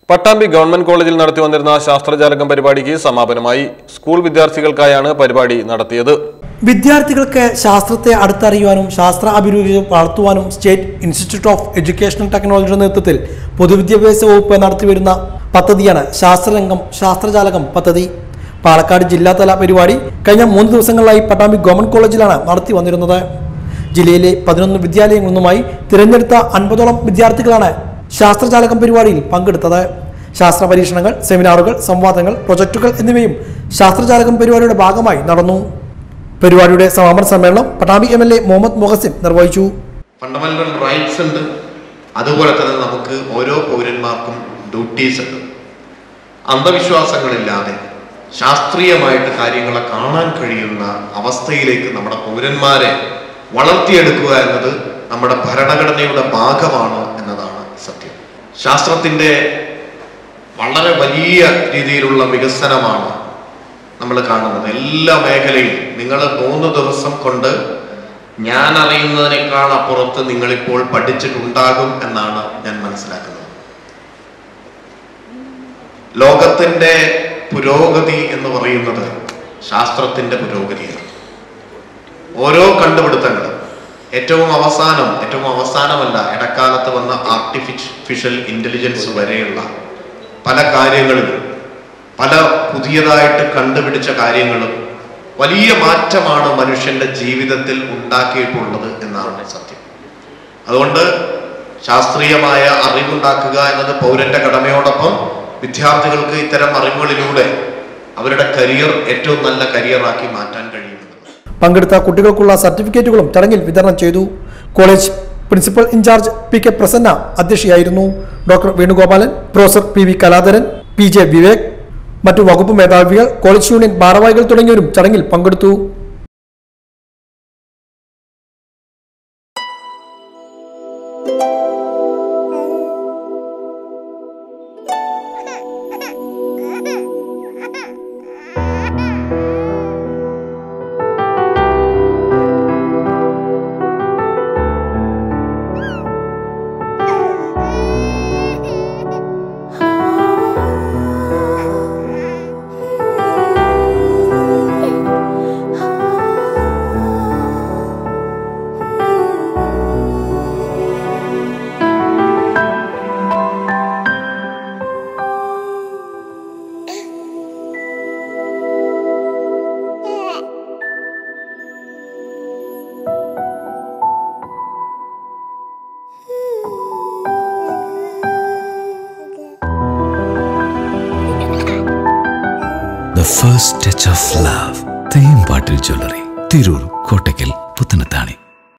Pattambi government കോളേജിൽ നടത്തി വന്നിരുന്ന ശാസ്ത്രജാലകം പരിപാടിക്ക് സമാപനമായി സ്കൂൾ വിദ്യാർത്ഥികൾക്കായാണ് പരിപാടി നടത്തിയത് വിദ്യാർത്ഥികൾക്ക് ശാസ്ത്രത്തെ അടുത്തറിയുവാനും ശാസ്ത്ര അഭിരുചി വളർത്തുവാനും സ്റ്റേറ്റ് ഇൻസ്റ്റിറ്റ്യൂട്ട് ഓഫ് എഡ്യൂക്കേഷണൽ ടെക്നോളജിയുടെ നേതൃത്വത്തിൽ പൊതുവിദ്യാഭ്യാസ വകുപ്പ് നടത്തിവരുന്ന പദ്ധതിയാണ് ശാസ്ത്രരംഗം ശാസ്ത്രജാലകം പദ്ധതി പാലക്കാട് ജില്ലാതല പരിപാടി കഴിഞ്ഞ മൂന്ന് ദിവസങ്ങളിലായി പട്ടാമ്പി ഗവൺമെന്റ് കോളേജിലാണ് നടത്തി വന്നിരുന്നത് ജില്ലയിലെ പതിനൊന്ന് വിദ്യാലയങ്ങളിൽ നിന്നുമായി തിരഞ്ഞെടുത്ത അൻപതോളം വിദ്യാർത്ഥികളാണ് ശാസ്ത്രജാലകം പരിപാടിയിൽ പങ്കെടുത്തത് ശാസ്ത്ര പരീക്ഷണങ്ങൾ സെമിനാറുകൾ സംവാദങ്ങൾ പ്രൊജക്ടുകൾ എന്നിവയും ശാസ്ത്രജാലകം പരിപാടിയുടെ ഭാഗമായി നടന്നു പരിപാടിയുടെ സമാപന സമ്മേളനം Pattambi M L A Muhammad Muhsin നിർവഹിച്ചു ഫണ്ടമെന്റൽ റൈറ്റ്സ് ഉണ്ട് അതുപോലെ തന്നെ നമുക്ക് ഓരോ പൗരന്മാർക്കും ഡ്യൂട്ടീസ് ഉണ്ട് അന്ധവിശ്വാസങ്ങളില്ലാതെ ശാസ്ത്രീയമായിട്ട് കാര്യങ്ങളെ കാണാൻ കഴിയുന്ന അവസ്ഥയിലേക്ക് നമ്മുടെ പൗരന്മാരെ വളർത്തിയെടുക്കുക എന്നത് നമ്മുടെ ഭരണഘടനയുടെ ഭാഗമാണ് എന്നതാണ് സത്യം ശാസ്ത്രത്തിന്റെ വളരെ വലിയ രീതിയിലുള്ള വികസനമാണ് നമ്മൾ കാണുന്നത് എല്ലാ മേഖലയിലും നിങ്ങൾ മൂന്ന് ദിവസം കൊണ്ട് ഞാൻ അറിയുന്നതിനേക്കാൾ അപ്പുറത്ത് നിങ്ങളിപ്പോൾ പഠിച്ചിട്ടുണ്ടാകും എന്നാണ് ഞാൻ മനസ്സിലാക്കുന്നത് ലോകത്തിന്റെ പുരോഗതി എന്ന് പറയുന്നത് ശാസ്ത്രത്തിന്റെ പുരോഗതിയാണ് ഓരോ കണ്ടുപിടുത്തങ്ങളും ഏറ്റവും അവസാനം ഏറ്റവും അവസാനമല്ല ഇടക്കാലത്ത് വന്ന ആർട്ടിഫിഷ്യൽ ഇന്റലിജൻസ് വരെയുള്ള പല കാര്യങ്ങളിലും പല പുതിയതായിട്ട് കണ്ടുപിടിച്ച കാര്യങ്ങളും വലിയ മാറ്റമാണ് മനുഷ്യന്റെ ജീവിതത്തിൽ ഉണ്ടാക്കിയിട്ടുള്ളത് എന്നാണ് സത്യം അതുകൊണ്ട് ശാസ്ത്രീയമായ അറിവുണ്ടാക്കുക എന്നത് പൗരന്റെ കടമയോടൊപ്പം വിദ്യാർത്ഥികൾക്ക് ഇത്തരം അറിവുകളിലൂടെ അവരുടെ കരിയർ ഏറ്റവും നല്ല കരിയറാക്കി മാറ്റാൻ കഴിയുമെന്നത് പങ്കെടുത്ത കുട്ടികൾക്കുള്ള സർട്ടിഫിക്കറ്റുകളും ചടങ്ങിൽ വിതരണം ചെയ്തു college principal in charge P K Prasanna അധ്യക്ഷയായിരുന്നു doctor Venugopalan professor P V Kaladharan P J Vivek മറ്റു വകുപ്പ് മേധാവികൾ കോളേജ് യൂണിയൻ ഭാരവാഹികൾ തുടങ്ങിയവരും ചടങ്ങിൽ പങ്കെടുത്തു The first touch of love. Thembattil jewellery Tirur Kottakkal Puthanathani